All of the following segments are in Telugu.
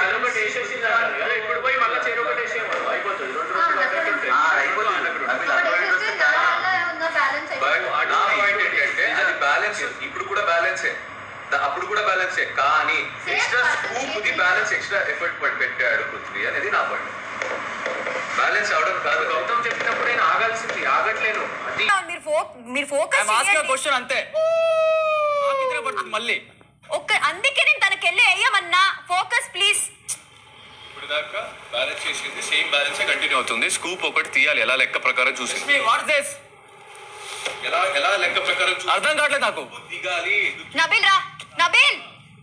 అదొకటి వేసేసింది అన్నారు కదా ఇప్పుడు పోయి మళ్ళీ చెరు ఒకటి వేసేయమను అయిపోతుంది రెండు రోజులు అక్కడికి ఉంటాయి. ఆ, అయిపోతుంది నబిల్ అటువంటి వస్తే న్యాయం. బ్యాలెన్స్ బట్ నా పాయింట్ ఏంటంటే అది బ్యాలెన్స్ ఇప్పుడు కూడా బ్యాలెన్సే ద- అప్పుడు కూడా బ్యాలెన్సే కానీ extra scoop the balance extra effort పెట్టాడు పృథ్వీ అనేది నా పాయింట్ బ్యాలెన్స్ అవడం కాదు గౌతమ్ చెప్పినప్పుడు నేను ఆగాల్సింది ఆగట్లేను అది మీరు ఫో మీరు ఫోకస్ క్వశ్చన్ అంతే నాకు ఇదే పడుతుంది మళ్ళీ ఒక్క అందుకే నేను తనకి వెళ్ళి వేయమన్నా ఫోకస్ ప్లీజ్ ఇప్పుడు దాకా బ్యాలెన్స్ చేసింది సేమ్ బ్యాలెన్స్ కంటిన్యూ అవుతుంది స్కూప్ ఒకటి తీయాలి ఎలా లెక్క ప్రకారం చూసింది వాట్ దిస్ ఎలా ఎలా లెక్క ప్రకారం చూసి అర్థం కావట్లేదు నాకు దిగాలి నబిల్ రా నబిల్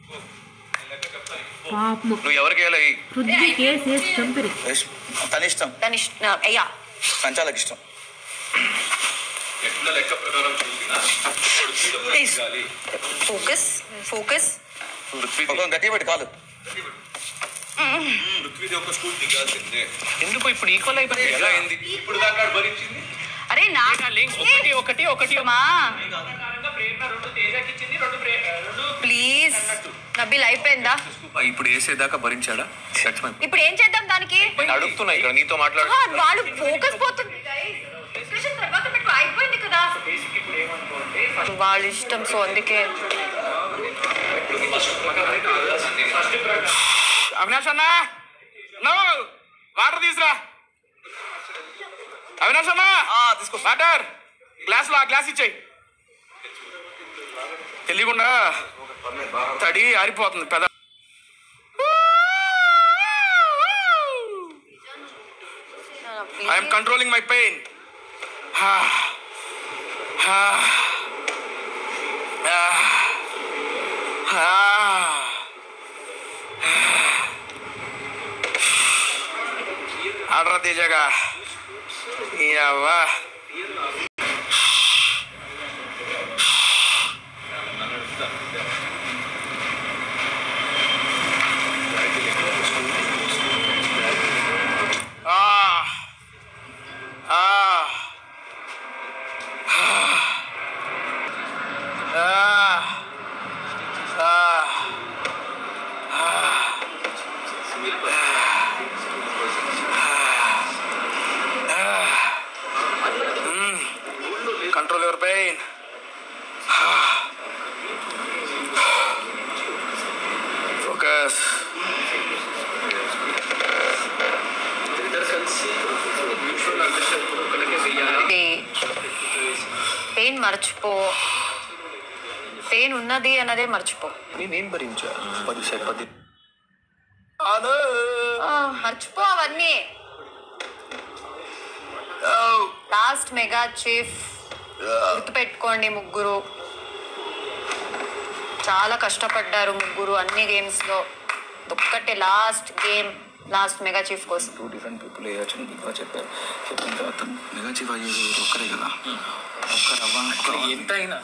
పాపము నువ్వు ఎవరికి వేయాలి పృథ్వీ కేసు వేసి చంపిరి తన ఇష్టం దాని అయ్యా సంచాలకు ఇష్టం ఎట్లా లెక్క ప్రకారం చూసినా పృథ్వీలో Please. దిగాలి ఫోకస్ ఫోకస్ పృథ్వీ ఒక గట్టి పెట్టి కాదు పృథ్వీది ఒక స్కూల్ దిగాల్సిందే ఎందుకు ఇప్పుడు ఈక్వల్ అయిపోయింది ఎలా అయింది ఇప్పుడు దాకా భరించింది అరే నా లింక్స్ ఒకటి ఒకటి ఒకటి మా ప్రేరణ రెండు తేజకి ఇచ్చింది రెండు ప్రే- రెండు ప్లీజ్ నబిల్ అయిపోయిందా స్కూప్ ఇప్పుడు వేసేదాకా భరించాడా That's my point. ఇప్పుడు ఏం చేద్దాం దానికి నేను అడుగుతున్నా ఇక్కడ నీతో మాట్లాడు ఆహా, వాళ్ళు ఫోకస్ పోతుంది డిస్కషన్ తర్వాత మీకు అయిపోయింది కదా బేసిక్ ఇప్పుడు ఏమనుకోండి వాళ్ళ ఇష్టం సో అందుకే ఫస్ట్ ప్రకారం అవినాష్ అన్నా నో వాటర్ తీసురా అవినాష్ అన్నా తీసుకో వాటర్ గ్లాస్ లో ఆ గ్లాస్ ఇచ్చేయి తెలియకుండా తడి ఆరిపోతుంది పెద I'm controlling my pain order తేజగా ఇవ్వా కంట్రోల్ యువర్ పెయిన్ ఫోకస్ ఇద్దరు కలిసి మ్యూచువల్ అండర్స్టాండింగ్ ఒకరికి వెయ్యాలి పెయిన్ మర్చిపో పెయిన్ ఉన్నది అన్నదే మర్చిపో నేనేం భరించా పది సే- పది ఆ, మర్చిపో అవన్నీ లాస్ట్ మెగా చీఫ్ గుర్తుపెట్టుకోండి ముగ్గురు చాలా కష్టపడ్డారు ముగ్గురు అన్ని గేమ్స్ లో ఒక్కటే last game last mega chief కోసం టూ డిఫరెంట్ పీపుల్ వేయచ్చు అని బిగ్ చెప్పారు చెప్పిన తర్వాత మెగా చీఫ్ అయ్యేది ఒక్కరే కదా ఒక్కరు అవ్వ ఎంతైనా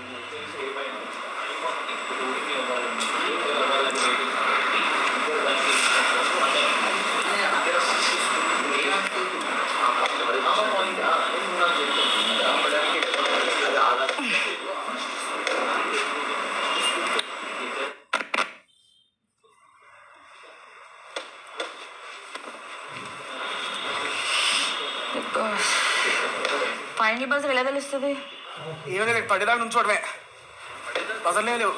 ఫైనల్ బస్ ఎలా తెలుస్తుంది ఏమైనా లేదు పడేదాకా నుంచోడమే అసలే లేవు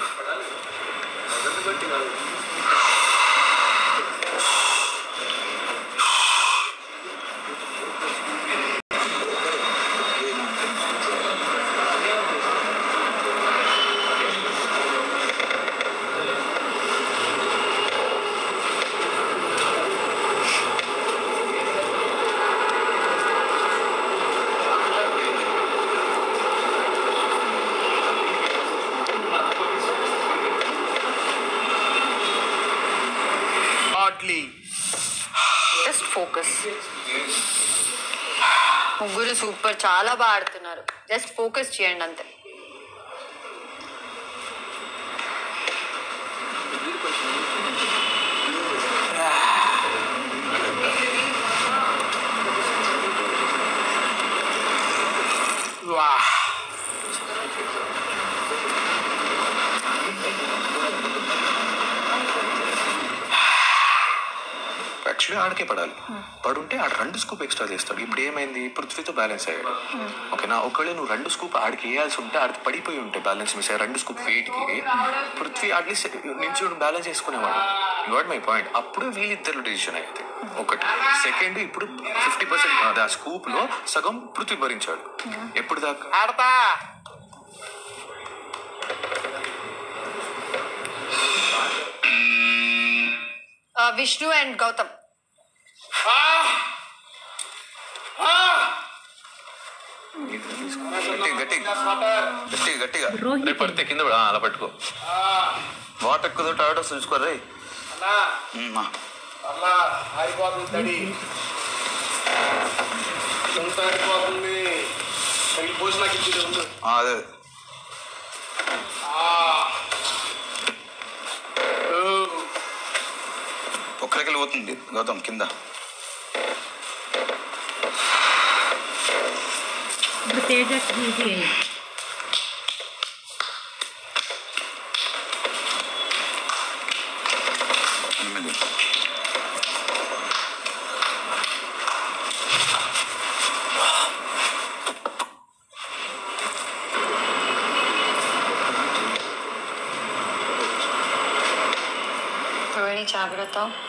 హార్డ్లీ జస్ట్ ఫోకస్ ముగ్గురు సూపర్ చాలా బాగా ఆడుతున్నారు జస్ట్ ఫోకస్ చేయండి అంతే వా యాక్చువల్లీ ఆడకే పడాలి పడుంటే ఆడ రెండు స్కూప్ ఎక్స్ట్రా చేస్తాడు ఇప్పుడు ఏమైంది పృథ్వీతో బ్యాలెన్స్ అయ్యాడు ఓకేనా ఒకవేళ నువ్వు రెండు స్కూప్ ఆడికి వేయాల్సి ఉంటే ఆడికి పడిపోయి ఉంటే బ్యాలెన్స్ మిస్ అయ్యి రెండు స్కూప్ వెయిట్కి పృథ్వీ అట్లీస్ట్ నుంచి బ్యాలెన్స్ చేసుకునేవాడు వాట్ మై పాయింట్ అప్పుడు వీళ్ళిద్దరు డిసిషన్ అయ్యేది ఒకటి సెకండ్ ఇప్పుడు ఫిఫ్టీ పర్సెంట్ ఆ స్కూప్ లో సగం పృథ్వీ భరించాడు ఎప్పుడు దాకా ఆడతా విష్ణు అండ్ గౌతమ్ గట్టి గట్టి గట్టి గట్టిగా రోహిత్ రేపు పడితే కింద పడు. ఆ, అలా పట్టుకో వాటర్ ఎక్కువ టాటో చూసుకోరే అన్నా అన్నా ఆగిపోతుంది తడి ఎంత ఆగిపోతుంది సరిగ్గా పోసి నాకు ఇచ్చేది ఉంది అదే ఒక్కరికి వెళ్ళిపోతుంది గౌతమ్ కింద ఇప్పుడు తేజస్ ఈజీ అయ్యింది ఎనిమిది త్రివేణి జాగ్రత్త